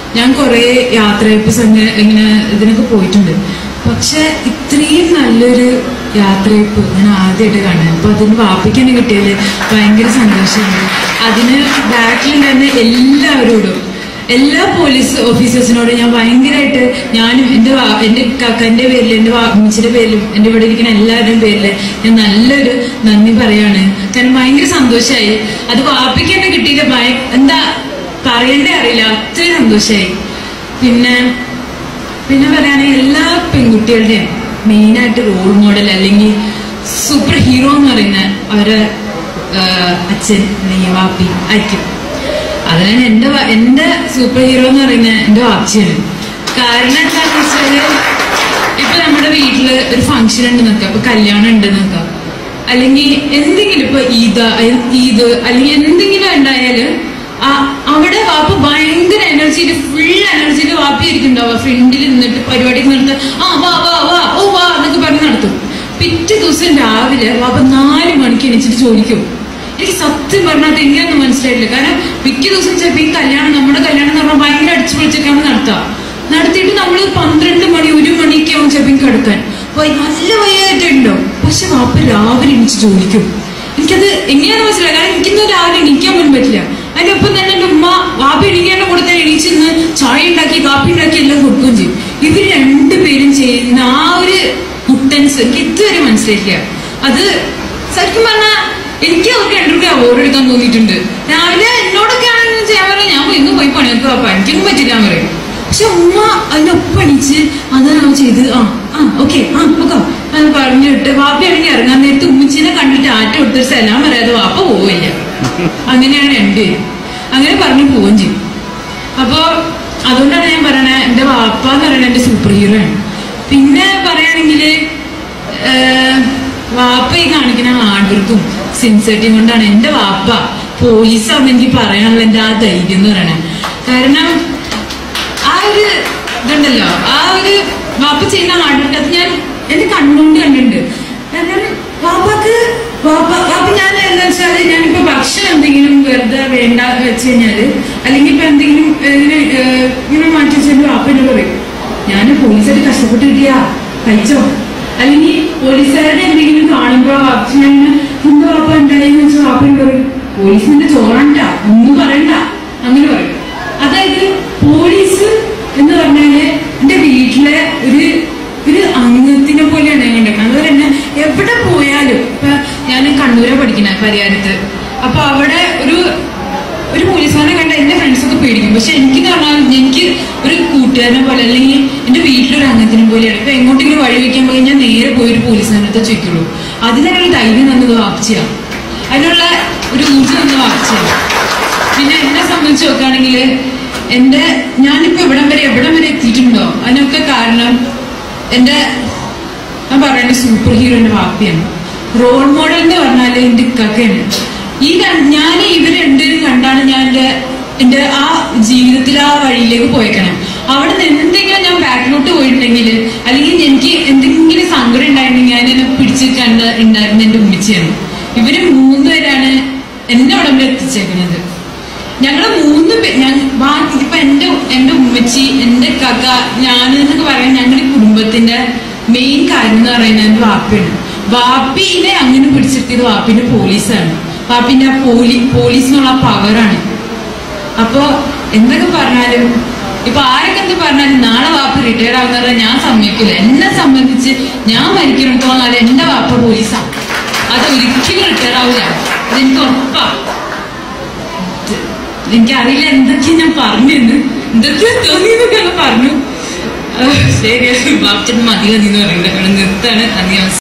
ഞാൻ കുറേ യാത്രയപ്പ് സംഘ ഇങ്ങനെ ഇതിനൊക്കെ പോയിട്ടുണ്ട് പക്ഷെ ഇത്രയും നല്ലൊരു യാത്രയപ്പ് ഞാൻ ആദ്യമായിട്ട് കാണാൻ അപ്പൊ അതിന് വാപ്പിക്ക് തന്നെ കിട്ടിയതിൽ ഭയങ്കര സന്തോഷമുണ്ട് അതിന് ബാക്കിലുണ്ടായിരുന്ന എല്ലാവരോടും എല്ലാ പോലീസ് ഓഫീസേഴ്സിനോടും ഞാൻ ഭയങ്കരമായിട്ട് ഞാനും എൻ്റെ വാ- എൻ്റെ കക്കൻ്റെ പേരിൽ എൻ്റെ അമ്മച്ചിയുടെ പേരിലും എൻ്റെ ഇവിടെ ഇരിക്കുന്ന എല്ലാവരുടെയും പേരിൽ ഞാൻ നല്ലൊരു നന്ദി പറയാണ് കാരണം ഭയങ്കര സന്തോഷമായി അത് വാപ്പിക്ക് തന്നെ കിട്ടിയില്ല ഭയ എന്താ പറയണ്ടേ അറിയില്ല അത്രയും സന്തോഷമായി പിന്നെ പിന്നെ പറയുകയാണെങ്കിൽ എല്ലാ പെൺകുട്ടികളുടെയും മെയിനായിട്ട് റോൾ മോഡൽ അല്ലെങ്കിൽ സൂപ്പർ ഹീറോ എന്ന് പറയുന്ന അവരെ ആ, അച്ഛൻ അല്ലെങ്കിൽ വാപ്പി ആയിരിക്കും അതിനാണ് എന്റെ വ- എന്റെ സൂപ്പർ ഹീറോ എന്ന് പറയുന്നത് എന്റെ വാപ്പിയാണ് കാരണം എന്താണെന്ന് വെച്ചാല് ഇപ്പൊ നമ്മുടെ വീട്ടില് ഒരു ഫംഗ്ഷൻ ഉണ്ട് നോക്കാം ഇപ്പൊ കല്യാണം ഉണ്ട് നോക്കാം അല്ലെങ്കിൽ എന്തെങ്കിലും ഇപ്പൊ ഈദ് ഈദ് അല്ലെങ്കിൽ എന്തെങ്കിലും ഉണ്ടായാല് ആ- അവിടെ വാപ്പ ഭയങ്കര എനർജിയിൽ ഫുൾ എനർജിയിൽ വാപ്പി ഇരിക്കുന്നുണ്ടാവുക ഫ്രണ്ടിൽ നിന്നിട്ട് പരിപാടിക്ക് നിർത്ത് ആ വാ വാ വാ ഓ വാ എന്നൊക്കെ പറഞ്ഞ് നടത്തും പിറ്റേ ദിവസം രാവിലെ വാപ്പ നാല് മണിക്ക് എണീച്ചിട്ട് ചോദിക്കും എനിക്ക് സത്യം പറഞ്ഞാൽ അത് എങ്ങനെയൊന്നും മനസ്സിലായിട്ടില്ല കാരണം മിക്ക ദിവസം ചിലപ്പോൾ ഈ കല്യാണം നമ്മുടെ കല്യാണം എന്ന് പറഞ്ഞാൽ ഭയങ്കര അടിച്ചു പൊളിച്ചൊക്കെയാണ് നടത്തുക നടത്തിയിട്ട് നമ്മൾ പന്ത്രണ്ട് മണി ഒരു മണിയൊക്കെ ആവും ചിലപ്പോൾ കിടക്കാൻ അപ്പൊ നല്ല വയ്യായിട്ടുണ്ടാവും പക്ഷെ വാപ്പ രാവിലെ എണീച്ച് ചോദിക്കും എനിക്കത് എങ്ങനെയാണെന്ന് മനസ്സിലായി കാരണം എനിക്കിന്ന് രാവിലെ എണീക്കാൻ പോലും പറ്റില്ല അതിന്റെ ഒപ്പം തന്നെ എന്റെ ഉമ്മ വാപ്പ എണീക്കാൻ്റെ കൂടെ തന്നെ എണീച്ചിരുന്ന് ചായ ഉണ്ടാക്കി കാപ്പി ഉണ്ടാക്കി എല്ലാം കൊടുക്കുകയും ചെയ്യും ഇവർ രണ്ടുപേരും ചെയ്യുന്ന ആ ഒരു കുട്ടൻസ് എനിക്ക് ഇതുവരെ മനസ്സിലായില്ല അത് ശരിക്കും പറഞ്ഞാൽ എനിക്ക് അവർക്ക് രണ്ടുപേർക്ക് അവാർഡ് എടുക്കാൻ തോന്നിയിട്ടുണ്ട് രാവിലെ എന്നോടൊക്കെ ആണെന്ന് ചെയ്യാൻ പറയാം ഞാൻ പോയി ഇന്ന് പോയി പണിയൊക്കെ അപ്പൊ എനിക്കൊന്നും പറ്റില്ല എന്ന് പറയും പക്ഷെ ഉമ്മ അതിനൊപ്പം അണിച്ച് അതാണ് ചെയ്ത് ആ ആ ഓക്കെ ആ നോക്കാം എന്ന് പറഞ്ഞിട്ട് വാപ്പയാണെങ്കിൽ ഇറങ്ങാൻ നേരത്ത് ഉമ്മച്ചിനെ കണ്ടിട്ട് ആറ്റ കൊടുത്തൊരു സലാം പറയാതെ വാപ്പ പോവില്ല അങ്ങനെയാണ് രണ്ടുപേരും അങ്ങനെ പറഞ്ഞു പോവുകയും ചെയ്യും അപ്പോ അതുകൊണ്ടാണ് ഞാൻ പറയണേ എന്റെ വാപ്പ എന്ന് പറയുന്നത് എന്റെ സൂപ്പർ ഹീറോ ആണ് പിന്നെ പറയുകയാണെങ്കിൽ വാപ്പ ഈ കാണിക്കുന്ന ഹാർഡ് വർക്കും സിൻസിയറിറ്റിയും കൊണ്ടാണ് എന്റെ വാപ്പ പോലീസാണെന്ന് എനിക്ക് പറയാനുള്ള എന്റെ ആ ധൈര്യം എന്ന് പറയണേ കാരണം ആ ഒരു ഇതുണ്ടല്ലോ ആ ഒരു വാപ്പ ചെയ്യുന്ന ഹാർഡ് വർക്ക് അത് ഞാൻ എന്റെ കണ്ണുകൊണ്ട് കണ്ടിട്ടുണ്ട് കാരണം വാപ്പക്ക് വാപ്പ വാപ്പ ഞാൻ എന്താ വെച്ചാല് ഞാനിപ്പോ ഭക്ഷണം എന്തെങ്കിലും വെറുതെ വേണ്ട വെച്ച് കഴിഞ്ഞാല് അല്ലെങ്കിൽ ഇപ്പൊ എന്തെങ്കിലും ഏഹ്, ഇങ്ങനെ ഏഹ്, ഇങ്ങനെ മാറ്റി വെച്ചാൽ വാപ്പ എന്നോട് പറയും ഞാൻ പോലീസായിട്ട് കഷ്ടപ്പെട്ട് കിട്ടിയാ കഴിച്ചോ അല്ലെങ്കിൽ പോലീസുകാരുടെ എന്തെങ്കിലും കാണുമ്പോ വാപ്പ ഞാൻ എന്താ വാപ്പ ഉണ്ടായെന്ന് വെച്ചാൽ വാപ്പ എന്നോട് പറയും പോലീസിന്റെ ചോറണ്ട ഒന്നും പറയണ്ട അങ്ങനെ പറയും അതായത് പോലീസ് എന്ന് പറഞ്ഞാല് എന്റെ വീട്ടിലെ ഒരു ഒരു അംഗത്തിനെ പോലെയാണ് ഞാൻ കണ്ടേക്കുന്നത് അതുപോലെ തന്നെ എവിടെ പോയാലും ഇപ്പൊ ഞാൻ കണ്ണൂരെ പഠിക്കണ പരിഹാരത്ത് അപ്പൊ അവിടെ ഒരു ഒരു പോലീസുകാരനെ കണ്ട എന്റെ ഫ്രണ്ട്സ് ഒക്കെ പേടിക്കും പക്ഷെ എനിക്ക് പറഞ്ഞാൽ എനിക്ക് ഒരു കൂട്ടുകാരനെ പോലെ അല്ലെങ്കിൽ എന്റെ വീട്ടിലൊരു അംഗത്തിനെ പോലെയാണ് ഇപ്പൊ എങ്ങോട്ടെങ്കിലും വഴി വെക്കാൻ പോയി ഞാൻ നേരെ പോയി ഒരു പോലീസുകാരത്തെ ചോദിക്കുള്ളൂ അതിനുള്ള ധൈര്യം തന്നത് വാപ്പിച്ചാണ് അതിനുള്ള ഒരു ഊർജ്ജം തന്നത് വാപ്പിച്ചാണ് പിന്നെ എന്നെ സംബന്ധിച്ച് നോക്കുകയാണെങ്കിൽ എന്റെ ഞാനിപ്പോ ഇവിടം വരെ എവിടം വരെ എത്തിയിട്ടുണ്ടോ അതിനൊക്കെ കാരണം എന്റെ ഞാൻ പറയുന്നത് സൂപ്പർ ഹീറോ എന്റെ വാപ്പിയാണ് റോൾ മോഡൽ എന്ന് പറഞ്ഞാല് എന്റെ ഇക്കക്കയാണ് ഈ ര- ഞാൻ ഇവർ രണ്ടുപേരും കണ്ടാണ് ഞാൻ എന്റെ എന്റെ ആ ജീവിതത്തിൽ ആ വഴിയിലേക്ക് പോയേക്കണം അവിടെ നിന്ന് എന്തെങ്കിലും ഞാൻ ബാക്കിലോട്ട് പോയിട്ടുണ്ടെങ്കിൽ അല്ലെങ്കിൽ എനിക്ക് എന്തെങ്കിലും സങ്കടം ഉണ്ടായിട്ടുണ്ടെങ്കിൽ ഞാൻ എന്നെ പിടിച്ച് കണ്ട് ഉണ്ടായിരുന്ന എന്റെ ഉമ്മച്ചിയാണ് ഇവര് മൂന്നുപേരാണ് എന്നെ അവിടെ വരെ എത്തിച്ചേക്കുന്നത് ഞങ്ങള് മൂന്ന് പേ ഞാൻ ബാക്കി ഇപ്പൊ എന്റെ എന്റെ ഉമ്മച്ചി എന്റെ കക ഞാൻ എന്നൊക്കെ പറയാൻ ഞങ്ങളുടെ കുടുംബത്തിന്റെ മെയിൻ കാര്യം എന്ന് പറയുന്നത് എന്റെ വാപ്പയാണ് വാപ്പിനെ അങ്ങനെ പിടിച്ചിരുത്തിയത് വാപ്പിന്റെ പോലീസാണ് വാപ്പിന്റെ ആ പോലീ പോലീസ് എന്നുള്ള പവറാണ് അപ്പോ എന്തൊക്കെ പറഞ്ഞാലും ഇപ്പൊ ആരൊക്കെ എന്ത് പറഞ്ഞാലും നാളെ വാപ്പ റിട്ടയർ ആവുന്ന ഞാൻ സമ്മതിക്കില്ല എന്നെ സംബന്ധിച്ച് ഞാൻ മരിക്കണമെത്തോന്നാലും എന്റെ വാപ്പ പോലീസാണ് അത് ഒരിക്കലും റിട്ടയർ ആവില്ല അതെനിക്ക് ഉറപ്പാ എനിക്കറിയില്ല എന്തൊക്കെയാ ഞാൻ പറഞ്ഞിരുന്നു എന്തൊക്കെയോ തോന്നിയെന്നൊക്കെ പറഞ്ഞു ആ, ശരി ബാപ്ചൻ മതി മതി എന്ന് പറയുന്നത് നിർത്താണ് അധികം